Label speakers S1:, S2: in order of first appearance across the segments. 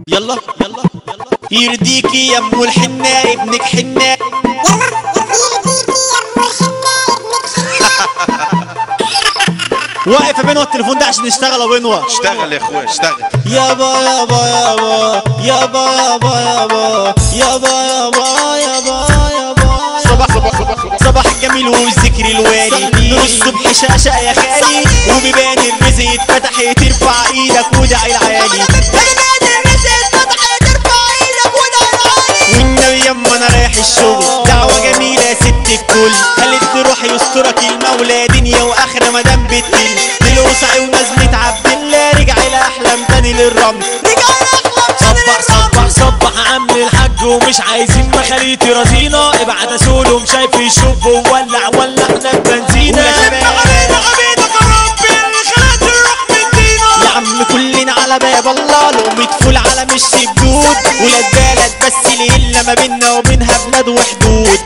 S1: يلا يلا يلا يرضيكي يا ام الحنة ابنك حنة واقف يا بنوة التليفون ده عشان نشتغل يا بنوة
S2: اشتغل يا اخويا اشتغل
S1: يابا يابا يابا يابا يابا يابا يابا يابا يابا يابا
S2: صباح صباح صباح صباح
S1: صباح جميل والذكر الوالي نور الصبح شاشة يا خالي وبيبان الرزق اتفتح ترفع ايدك ودعي العالي والنبي يما انا رايح الشغل دعوة جميلة يا ست الكل قالت تروح يسترك المولى دنيا واخرة مدام بتل للوسع ونزلة عبد الله رجع الى احلام تاني للرمل
S3: صبح صبح صبح عم الحاج ومش عايزين مخاليتي رزينة ابعت اسولهم شايف يشوف وولع ولع احنا بنزينة
S1: ويا شباب. يا عم كلنا على باب الله لقمة فول على مش سدود ولاد بلد بس اللي ما بينا وبينها بلاد وحدود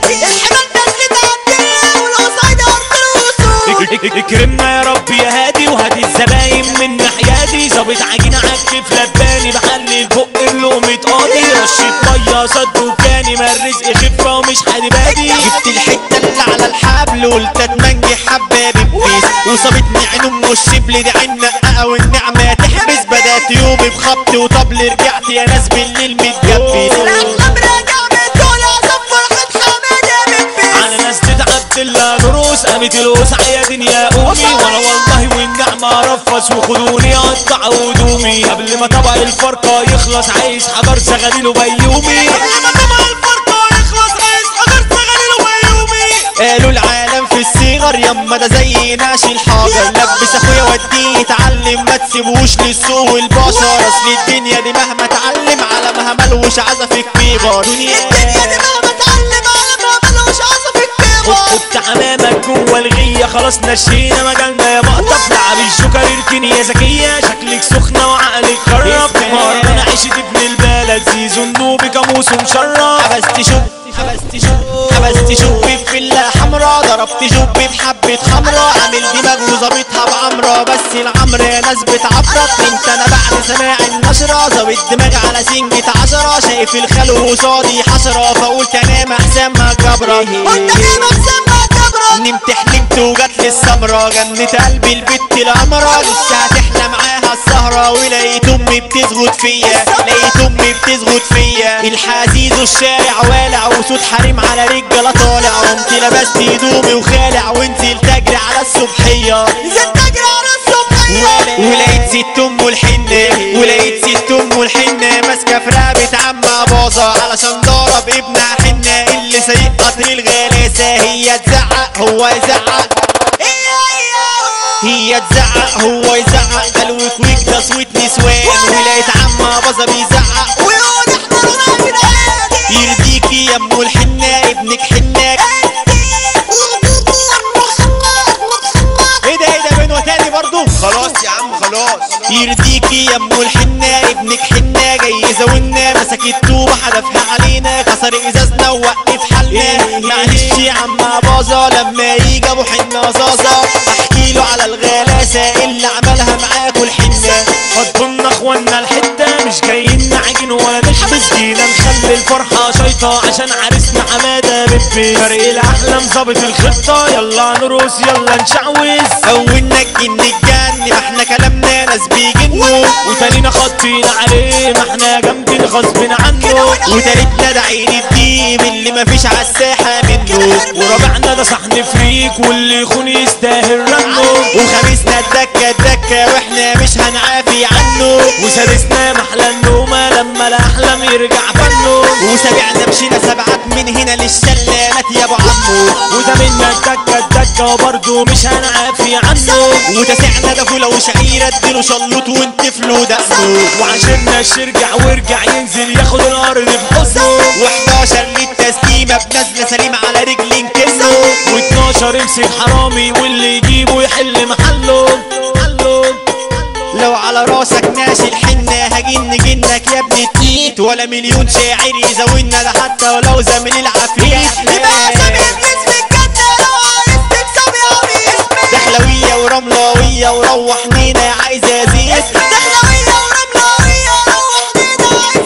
S3: اكرمنا يا رب يا هادي وهادي الزباين من ناحياتي ظابط عجينة عكف لباني بحلي البق بلقمة قاضي رشة مية صد وكاني ما الرزق خفة ومش حد بادي
S1: جبت الحتة اللي على الحبل قلت اتمنجي حبة ببيس وصابتني عين ام الشبل دي عين نققة والنعمة تحبس بدأت يومي بخبط وطبل رجعت يا ناس بالليل متجبس
S3: على ناس تدعى بتلا دروس قامت الوسع يا دنيا قومي وانا والله والنعمة رفس وخدوني اقطع هدومي قبل ما طبق الفرقة يخلص عايز حجر سغليله بيومي قبل ما طبق الفرقة يخلص عايز حجر سغليله بيومي
S1: قالوا العالم في الصغر يما ده زي نعش الحجر لبس اخويا وديه يتعلم ما تسيبوش للسوق والبشر اصل الدنيا دي مهما اتعلم على ما ملوش عزف الكبير
S3: خدت حمامك جوه الغية خلاص نشينا مجالنا يا مقطف لعب الجوكر اركني يا ذكية شكلك سخنة وعقلك خرب مهرجان عيشة ابن البلد زيزو النوبي كاموس ومشرف
S1: حبست شب حبست شب حبست شب في فيلا حمرا ضربت جب بحبة خمرة عامل دماغ وظابطها بعمرة بس العمر يا ناس بتعفرط انت انا بعد سماع النشرة ظابط دماغ على سنجة عشرة شايف الخلو قصادي حشرة فقلت انام احسن ما جبرة نمت حلمت وجات لي السمرة جنت قلبي البت القمرة لسه هتحلى معاها السهرة ولقيت امي بتزغط فيا لقيت امي بتزغط فيا الحزيز والشارع والع وصوت حريم على رجالة طالع قمت لبست هدومي وخالع ونزلت اجري على الصبحية ولقيت ست ام الحنة ولقيت ست ام الحنة ماسكة في رقبة عمها باظة علشان ضرب ابنها حنة اللي سايق قطر الغلاسة هي تزعق هو يزعق هي تزعق هو يزعق قالوا كويك ده صوت نسوان ولقيت عمها باظة بيزعق يرضيكي يا ام الحنة ابنك حناك ايه ده ايه ده بينه تاني برضو
S2: خلاص يا عم خلاص
S1: يرضيكي يا ام الحنة ابنك حنة جاي زودنا مسك الطوبة حدفها علينا كسر ازازنا ووقف حالنا معلش يا عم باظة لما يجي ابو حنة زازة احكي له على الغلاسة اللي عملها معاكوا الحنة
S3: فضلنا اخوانا الحتة مش جايين نعجن ولا نخبز جينا نخلي الفرحة شيطة عشان عرسنا حمادة بيبي فرق الاحلام ظابط الخطة يلا نرقص يلا نشعوذ
S1: اولنا الجن الجن ما احنا كلامنا ناس بيجنوا
S3: وتانينا خطينا عليه ما احنا جامدين غصب عنه
S1: وتالتنا ده عين الديب اللي مفيش عالساحة منه
S3: ورابعنا ده صحن فريك واللي يخون يستاهل رنه
S1: وخميسنا الدكة الدكة واحنا مش هنعافي عنه
S3: وسادسنا محلى النومة لما الاحلام يرجع فنه
S1: وسابعنا مشينا سبعات من هنا للشلالات يا ابو عمو
S3: وده منا الدكة الدكة وبرضه مش هنعافي عنه
S1: وتسعنا ده فوله وشعيرة اديله شلوط وانتفلوا دقنه
S3: وعشان يرجع ويرجع ينزل ياخد الارض بحضنه
S1: و11 للتسليمة بنزلة سليمة على رجل نكسه
S3: و12 امسك حرامي واللي يجيبه يحل محله محله
S1: لو على راسك ناشي الحنة هجن جنك يا ابن التيت ولا مليون شاعر يزودنا ده حتى ولو زميل العفريت دخلوية ورملاوية وروح نينا يا عايزة زيت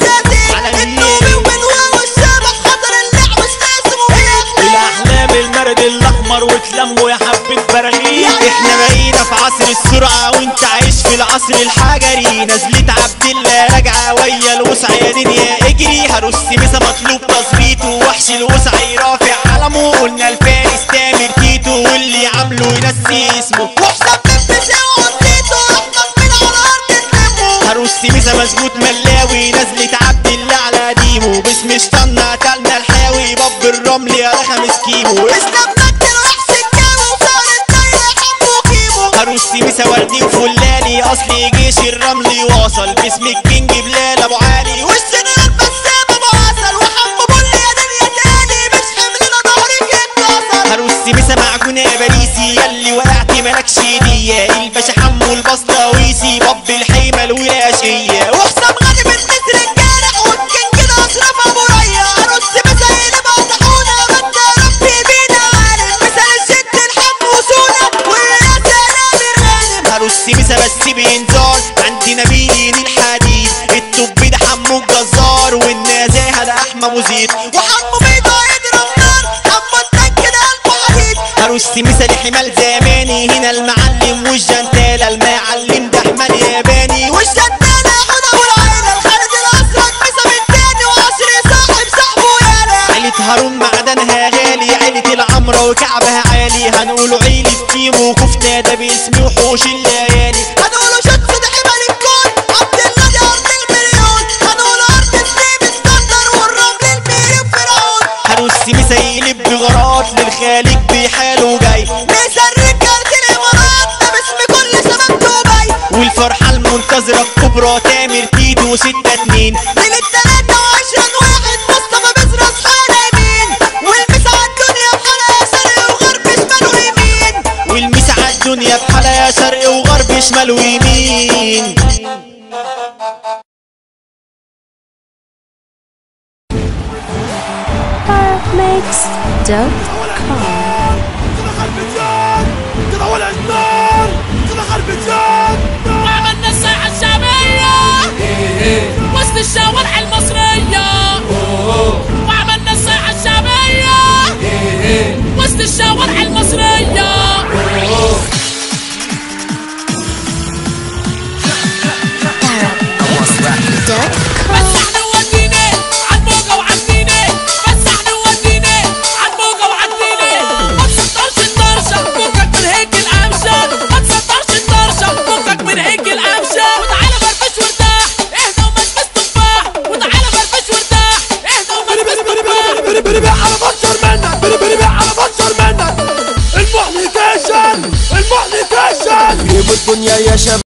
S1: عصر السرعة وانت عايش في العصر الحجري نزلت عبد الله راجعة ويا الوسع يا دنيا اجري هرص مسا مطلوب تظبيطه وحش الوسع رافع علمه قلنا الفارس تامر تيتو واللي عامله ينسي اسمه
S4: واحسن من بيسي وقضيته احمد من على ارض تلمه
S1: هرص مسا مظبوط ملاوي نزلت عبد الله على ديمو باسم شطنا قتلنا الحاوي باب الرمل يا خمس كيمو
S4: اسلام مجد الوحش الجاوي وصار الدايرة حمو كيمو
S1: هرص مسا وردي وفلاني اصلي جيش الرمل واصل باسم الكينج بلال ابو علي
S4: والجنرال بسام ابو عسل وحمو بول يا دنيا تاني مش حملنا ظهرك يتكسر
S1: هرص مسا معجون يا باريسي ياللي وقعت مالكش دية الباشا حمو البسطاويسي باب الحيمة الولاشية
S4: وحسام غالب النسر الجارح والكينج ده اشرف ابو ريا رص مسايل بقى طحونة مدى ربي بينا عالم مثال الشد الحم وسونا ويا سلام الغانم
S1: هرص مسا بس بينزار عندنا نبيل الحديد التوب ده حمو الجزار والنزاهة ده احمى مزيد
S4: وحمو بيضا يضرب نار حمو التانك ده قلبه حديد
S1: هرص مسا لحمال زماني هنا المعلم والجنتالة المعلم ده احمد ياباني
S4: والشدانة حوده والعيلة الخالد الازرق مسا بالتاني وعصري صاحب صاحبه يالا
S1: عيلة هارون معدنها غالي عيلة العمرة وكعبها عالي هنقولوا عيلة كيمو وكفتة ده باسم وحوش الليالي
S4: هنقولوا شط صدحي مال الكون عبد الله دي ارض المليون هنقولوا ارض سليم اسكندر والرمل الميري فرعون
S1: هرص مسا يقلب بغارات للخالق بحاله جاي
S4: مثل رجالة الامارات ده باسم كل شباب دبي
S1: والفرحة المنتظرة الكبرى تامر تيتو ستة اتنين
S4: ليلة تلاتة وعشرين واحد مصطفى بزرع صحيح يمين والمس على الدنيا بحالها شرق وغرب شمال ويمين
S1: والميس على الدنيا بحالها يا شرق وغرب شمال ويمين
S5: Makes.com
S6: وعملنا الساحة الشعبية وسط الشوارع المصرية وعملنا الساحة الشعبية وسط الشوارع المصرية بس احنا ودينا عالموجة وعدينا بس احنا ودينا عالموجة وعدينا ما تصدرش الطرشة فكك من هيك القمشة ما تصدرش الطرشة فكك من هيك القمشة وتعالى فرفش وارتاح اهدى وما تلبس تفاح وتعالى فرفش وارتاح اهدى وما تلبس تفاح
S3: بري بري بيع على بطشر منك بري بري بيع على بطشر منك المحنكيشن المحنكيشن
S7: جيبوا الدنيا يا شباب